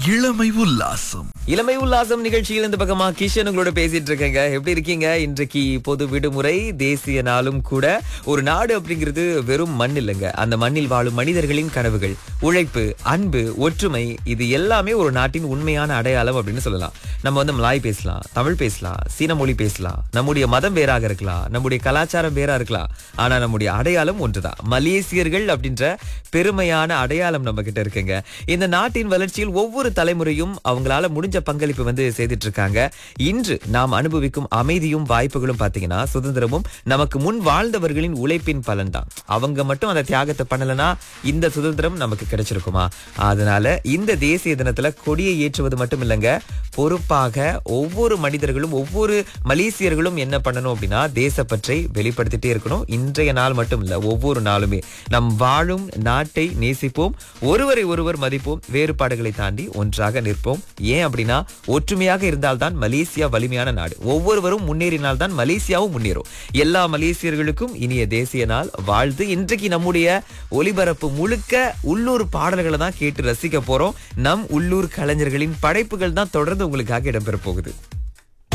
இளமை உல்லாசம் இளமை உல்லாசம் நிகழ்ச்சியில் இந்த பக்கமா கிஷன் உங்களோட பேசிட்டு இருக்கேங்க எப்படி இருக்கீங்க இன்றைக்கு பொது விடுமுறை தேசிய நாளும் கூட ஒரு நாடு அப்படிங்கிறது வெறும் மண் இல்லைங்க அந்த மண்ணில் வாழும் மனிதர்களின் கனவுகள் உழைப்பு அன்பு ஒற்றுமை இது எல்லாமே ஒரு நாட்டின் உண்மையான அடையாளம் அப்படின்னு சொல்லலாம் நம்ம வந்து மலாய் பேசலாம் தமிழ் பேசலாம் சீன மொழி பேசலாம் நம்முடைய மதம் வேறாக இருக்கலாம் நம்முடைய கலாச்சாரம் வேறா இருக்கலாம் ஆனா நம்முடைய அடையாளம் ஒன்றுதான் மலேசியர்கள் அப்படின்ற பெருமையான அடையாளம் நம்ம கிட்ட இருக்குங்க இந்த நாட்டின் வளர்ச்சியில் ஒவ்வொரு தலைமுறையும் அவங்களால முடிஞ்ச பங்களிப்பு வந்து செய்துட்டு இருக்காங்க இன்று நாம் அனுபவிக்கும் அமைதியும் வாய்ப்புகளும் பாத்தீங்கன்னா சுதந்திரமும் நமக்கு முன் வாழ்ந்தவர்களின் உழைப்பின் பலன் தான் அவங்க மட்டும் அந்த தியாகத்தை பண்ணலனா இந்த சுதந்திரம் நமக்கு கிடைச்சிருக்குமா அதனால இந்த தேசிய தினத்துல கொடியை ஏற்றுவது மட்டும் இல்லைங்க பொறுப்பாக ஒவ்வொரு மனிதர்களும் ஒவ்வொரு மலேசியர்களும் என்ன பண்ணணும் அப்படின்னா தேசப்பற்றை வெளிப்படுத்திட்டே இருக்கணும் இன்றைய நாள் மட்டும் இல்ல ஒவ்வொரு நாளுமே நம் வாழும் நாட்டை நேசிப்போம் ஒருவரை ஒருவர் மதிப்போம் வேறுபாடுகளை தாண்டி ஒன்றாக நிற்போம் ஏன் அப்படின்னா ஒற்றுமையாக இருந்தால்தான் மலேசியா வலிமையான நாடு ஒவ்வொருவரும் முன்னேறினால்தான் மலேசியாவும் முன்னேறும் எல்லா மலேசியர்களுக்கும் இனிய தேசிய நாள் வாழ்த்து இன்றைக்கு நம்முடைய ஒலிபரப்பு முழுக்க உள்ளூர் பாடல்களை தான் கேட்டு ரசிக்க போறோம் நம் உள்ளூர் கலைஞர்களின் படைப்புகள் தான் தொடர்ந்து உங்களுக்காக இடம்பெற போகுது